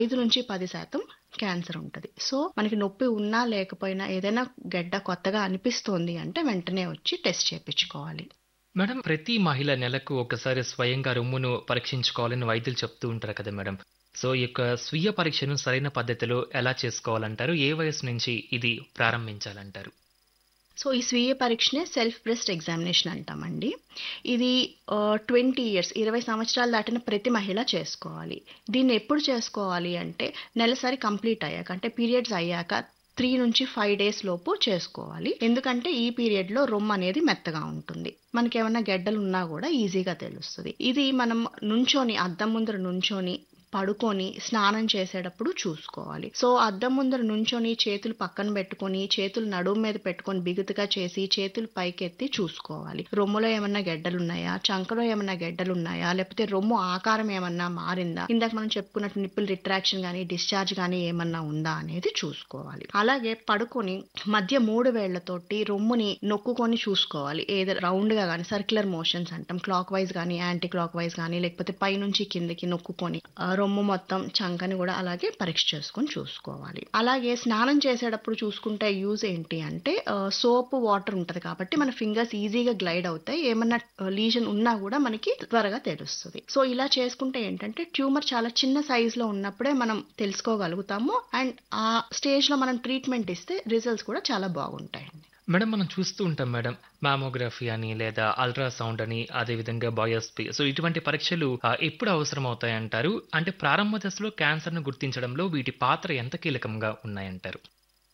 5-10% cancer ఉంటది. So, మనకి నొప్పి ఉన్నా లేకపోయినా ఏదైనా గెడ్డ కొత్తగా అనిపిస్తోంది అంటే వెంటనే వచ్చి టెస్ట్ చేపించుకోవాలి. మేడం ప్రతి మహిళ నెలకు ఒకసారి స్వయంగా రొమ్మును పరీక్షించుకోవాలని వైద్యులు చెప్తూ ఉంటారు కదా మేడం. సో, ఈ యొక్క స్వీయ పరీక్షను సరైన పద్ధతిలో ఎలా చేసుకోవాలంటారు? ఏ వయస్సు నుంచి ఇది ప్రారంభించాలంటారు? సో, ఈ స్వీయ పరీక్షనే సెల్ఫ్ బ్రెస్ట్ ఎగ్జామినేషన్ అంటామండి. ఇది ఆహ్, 20 ఇయర్స్ 20 సంవత్సరాలు దాటిన ప్రతి మహిళ చేసుకోవాలి. దీన్ని ఎప్పుడు చేసుకోవాలి అంటే నెలసరి కంప్లీట్ అయ్యాక అంటే పీరియడ్స్ అయ్యాక 3-5 డేస్ లోపు చేసుకోవాలి. ఎందుకంటే ఈ పీరియడ్‌లో రొమ్ము అనేది మెత్తగా ఉంటుంది. మనకేమన్నా గెడ్డలున్నా గూడా ఈజీగా తెలుస్తది. ఇది మనం నుంచొని అద్దం ముందర నుంచొని, పడుకొని, స్నానం చేసేటప్పుడు చూసుకోవాలి. సో, అద్దం ముందర నుంచొని చేతులు పక్కన బెట్టుకొని, చేతులు నడుము మీద పెట్టుకొని బిగుతుగా చేసి, చేతులు పైకెత్తి చూసుకోవాలి. రొమ్ములో ఏమన్నా గెడ్డలున్నాయా? చంకలో ఏమన్నా గెడ్డలున్నాయా? లేకపోతే రొమ్ము ఆకారం ఏమన్నా మారిందా? ఇందాక మనం చెప్పుకున్నట్టు నిప్పుల్ రిట్రాక్షన్ గాని, డిశ్చార్జ్ గాని ఏమన్నా ఉందా అనేది చూసుకోవాలి. అలాగే పడుకొని మధ్య 3 వేళ్ళతోటి రొమ్ముని నొక్కుకొని చూసుకోవాలి. ఏదర్ రౌండ్‌గా గాని సర్క్యులర్ మోషన్స్ అంటాం. క్లాక్ వైస్ గాని, యాంటీ క్లాక్ వైస్ గాని లేకపోతే పైనుంచి కిందకి నొక్కుకొని ఆహ్, రొమ్ము మొత్తం చంకని గూడా అలాగే పరీక్ష చేసుకొని చూసుకోవాలి. అలాగే స్నానం చేసేటప్పుడు చూసుకుంటే యూజ్ ఏంటి అంటే ఆహ్, సోప్, వాటర్ ఉంటది కాబట్టి మన ఫింగర్స్ ఈజీగా గ్లైడ్ అవుతాయి. ఏమన్నా ఆహ్, లీషన్ ఉన్నా గూడా మనకి త్వరగా తెలుస్తది. సో, ఇలా చేసుకుంటే ఏంటంటే ట్యూమర్ చాలా చిన్న సైజ్‌లో ఉన్నప్పుడే మనం తెలుసుకోగలుగుతాము. అండ్ ఆ స్టేజ్‌లో మనం ట్రీట్మెంట్ ఇస్తే రిజల్ట్స్ కూడా చాలా బాగుంటాయండి. మేడం మనం చూస్తూ ఉంటాం మేడం. మామోగ్రఫీ అని లేదా అల్ట్రాసౌండ్ అని అదేవిధంగా బయోప్సీ సో, ఇటువంటి పరీక్షలు ఆహ్, ఎప్పుడు అవసరమవుతాయంటారు? అంటే ప్రారంభ దశలో క్యాన్సర్‌ను గుర్తించడంలో వీటి పాత్ర ఎంత కీలకంగా ఉన్నాయంటారు?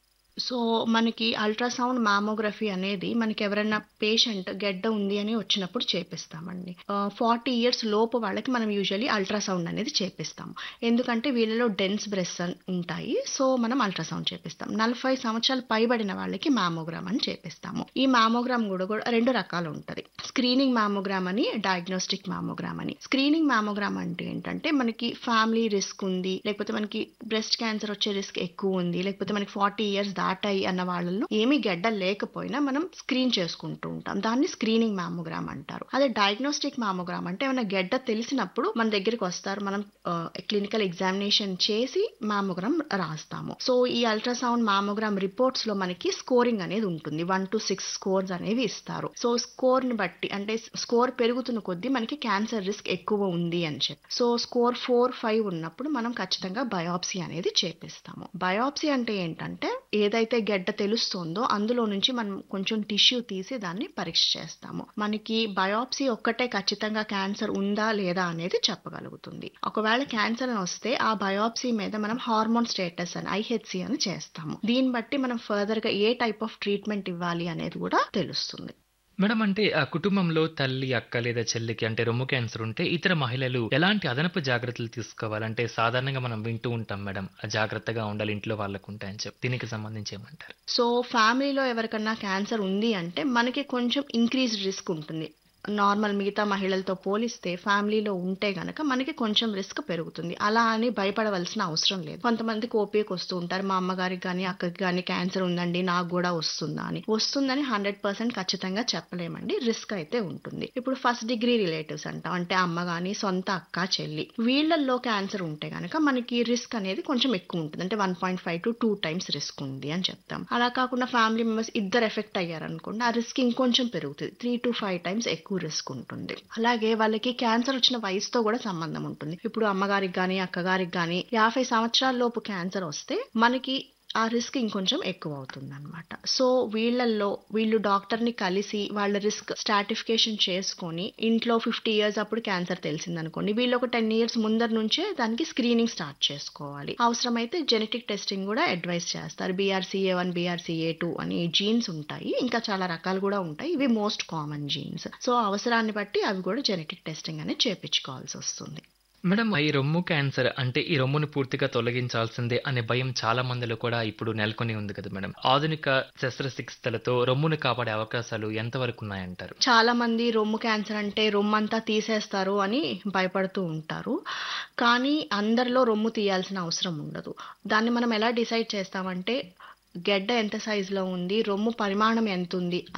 సో, మనకి అల్ట్రాసౌండ్, మామోగ్రఫీ అనేది మనకెవరన్నా పేషెంట్ గెడ్డ ఉంది అని వచ్చినప్పుడు చేపిస్తామండి. ఆహ్, 40 ఇయర్స్ లోపు వాళ్ళకి మనం యూజువల్లీ అల్ట్రాసౌండ్ అనేది చేపిస్తాము. ఎందుకంటే వీళ్ళలో డెన్స్ బ్రెస్ట్స్ అన్ ఉంటాయి. సో, మనం అల్ట్రాసౌండ్ చేపిస్తాం. 40 సంవత్సరాలు పైబడిన వాళ్ళకి మామోగ్రామ్ అని చేపిస్తాము. ఈ మామోగ్రామ్ గూడా గూడా 2 రకాలు ఉంటది. స్క్రీనింగ్ మామోగ్రామ్ అని, డయాగ్నోస్టిక్ మామోగ్రామ్ అని. స్క్రీనింగ్ మామోగ్రామ్ అంటే ఏంటంటే మనకి ఫ్యామిలీ రిస్క్ ఉంది. లేకపోతే మనకి బ్రెస్ట్ క్యాన్సర్ వచ్చే రిస్క్ ఎక్కువ ఉంది. లేకపోతే మనకి 40 ఇయర్స్ దాటాయి అన్న వాళ్ళలో ఏమీ గెడ్డ లేకపోయినా మనం స్క్రీన్ చేసుకుంటూ ఉంటాం. దాన్ని స్క్రీనింగ్ మామోగ్రామ్ అంటారు. అదే డయాగ్నోస్టిక్ మామోగ్రామ్ అంటే ఏమన్నా గెడ్డ తెలిసినప్పుడు మన దగ్గరికి వస్తారు. మనం ఆహ్, క్లినికల్ ఎగ్జామినేషన్ చేసి మామోగ్రామ్ రాస్తాము. సో, ఈ అల్ట్రాసౌండ్, మామోగ్రామ్ రిపోర్ట్స్‌లో మనకి స్కోరింగ్ అనేది ఉంటుంది. 1-6 స్కోర్స్ అనేవి ఇస్తారు. సో, స్కోర్‌ని బట్టి అంటే స్కోర్ పెరుగుతున్న కొద్దీ మనకి క్యాన్సర్ రిస్క్ ఎక్కువ ఉంది అని చెప్పి. సో, స్కోర్ 4, 5 ఉన్నప్పుడు మనం ఖచ్చితంగా బయాప్సీ అనేది చేపిస్తాము. బయాప్సీ అంటే ఏంటంటే ఏదైతే గెడ్డ తెలుస్తోందో అందులో నుంచి మనం కొంచెం టిష్యూ తీసి దాన్ని పరీక్ష చేస్తాము. మనకి బయాప్సీ ఒక్కటే ఖచ్చితంగా క్యాన్సర్ ఉందా? లేదా? అనేది చెప్పగలుగుతుంది. ఒకవేళ క్యాన్సర్ అని వస్తే ఆ బయాప్సీ మీద మనం హార్మోన్ స్టేటస్ అని ఐహెచ్‌సీ అని చేస్తాము. దీన్ని బట్టి మనం ఫర్దర్‌గా ఏ టైప్ ఆఫ్ ట్రీట్మెంట్ ఇవ్వాలి అనేది గూడా తెలుస్తుంది. మేడం అంటే ఆ కుటుంబంలో తల్లి, అక్క లేదా చెల్లికి అంటే రొమ్ము క్యాన్సర్ ఉంటే ఇతర మహిళలు ఎలాంటి అదనపు జాగ్రత్తలు తీసుకోవాలి? అంటే సాధారణంగా మనం వింటూ ఉంటాం మేడం. జాగ్రత్తగా ఉండాలి ఇంట్లో వాళ్ళకుంటే అని చెప్పి. దీనికి సంబంధించి ఏమంటారు? సో, ఫ్యామిలీలో ఎవరికన్నా క్యాన్సర్ ఉంది అంటే మనకి కొంచెం ఇంక్రీజ్డ్ రిస్క్ ఉంటుంది. నార్మల్ మిగతా మహిళలతో పోలిస్తే ఫ్యామిలీలో ఉంటే గనక మనకి కొంచెం రిస్క్ పెరుగుతుంది. అలా అని భయపడవలసిన అవసరం లేదు. కొంతమందికి ఓపీకి వస్తూ ఉంటారు. మా అమ్మగారికి గాని, అక్కకి గాని క్యాన్సర్ ఉందండి నాకు గూడా వస్తుందా అని. వస్తుందని 100% ఖచ్చితంగా చెప్పలేమండి. రిస్క్ అయితే ఉంటుంది. ఇప్పుడు ఫస్ట్ డిగ్రీ రిలేటివ్స్ అంటాం. అంటే అమ్మ గాని, సొంత అక్క, చెల్లి వీళ్ళల్లో క్యాన్సర్ ఉంటే గనక మనకి రిస్క్ అనేది కొంచెం ఎక్కువ ఉంటుంది. అంటే 1.5-2 టైమ్స్ రిస్క్ ఉంది అని చెప్తాం. అలా కాకుండా ఫ్యామిలీ మెంబర్స్ ఇద్దరు ఎఫెక్ట్ అయ్యారనుకోండి ఆ రిస్క్ ఇంకొంచెం పెరుగుతది. 3-5 టైమ్స్ ఎక్కువ రిస్క్ ఉంటుంది. అలాగే వాళ్ళకి క్యాన్సర్ వచ్చిన వయసుతో గూడా సంబంధం ఉంటుంది. ఇప్పుడు అమ్మగారికి గాని, అక్కగారికి గాని 50 సంవత్సరాల లోపు క్యాన్సర్ వస్తే మనకి ఆ రిస్క్ ఇంకొంచెం ఎక్కువ అవుతుందన్నమాట. సో, వీళ్ళల్లో వీళ్ళు డాక్టర్‌ని కలిసి వాళ్ళ రిస్క్ స్ట్రాటిఫికేషన్ చేసుకొని ఇంట్లో 50 ఇయర్స్ అప్పుడు క్యాన్సర్ తెలిసిందనుకోండి. వీళ్ళు ఒక 10 ఇయర్స్ ముందర నుంచే దానికి స్క్రీనింగ్ స్టార్ట్ చేసుకోవాలి. అవసరమైతే జెనెటిక్ టెస్టింగ్ గూడా అడ్వైస్ చేస్తారు. బీఆర్‌సీఏ1, బీఆర్‌సీఏ2 అని జీన్స్ ఉంటాయి. ఇంకా చాలా రకాలు గూడా ఉంటాయి. ఇవి మోస్ట్ కామన్ జీన్స్. సో, అవసరాన్ని బట్టి అవి గూడా జెనెటిక్ టెస్టింగ్ అనేది చేపించుకోవాల్సొస్తుంది. మేడం ఈ రొమ్ము క్యాన్సర్ అంటే ఈ రొమ్మును పూర్తిగా తొలగించాల్సిందే అనే భయం చాలా మందిలో కూడా ఇప్పుడు నెలకొని ఉంది కదా మేడం. ఆధునిక శస్త్రచికిత్సలతో రొమ్మును కాపాడే అవకాశాలు ఎంతవరకు ఉన్నాయంటారు? చాలా మంది రొమ్ము క్యాన్సర్ అంటే రొమ్మంతా తీసేస్తారు అని భయపడుతూ ఉంటారు. కానీ అందరిలో రొమ్ము తీయాల్సిన అవసరం ఉండదు. దాన్ని మనం ఎలా డిసైడ్ చేస్తామంటే గెడ్డ ఎంత సైజ్‌లో ఉంది? రొమ్ము పరిమాణం ఎంతుంది? అని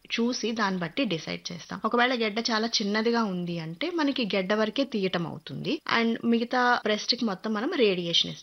చూసి దాన్ని బట్టి డిసైడ్ చేస్తాం ఒకవేళ గెడ్డ చాలా చిన్నదిగా ఉంది అంటే మనకి గెడ్డ వరకే తీయటం అవుతుంది అండ్ మిగతా బ్రెస్ట్ కి మొత్తం మనం రేడియేషన్ ఇస్తాం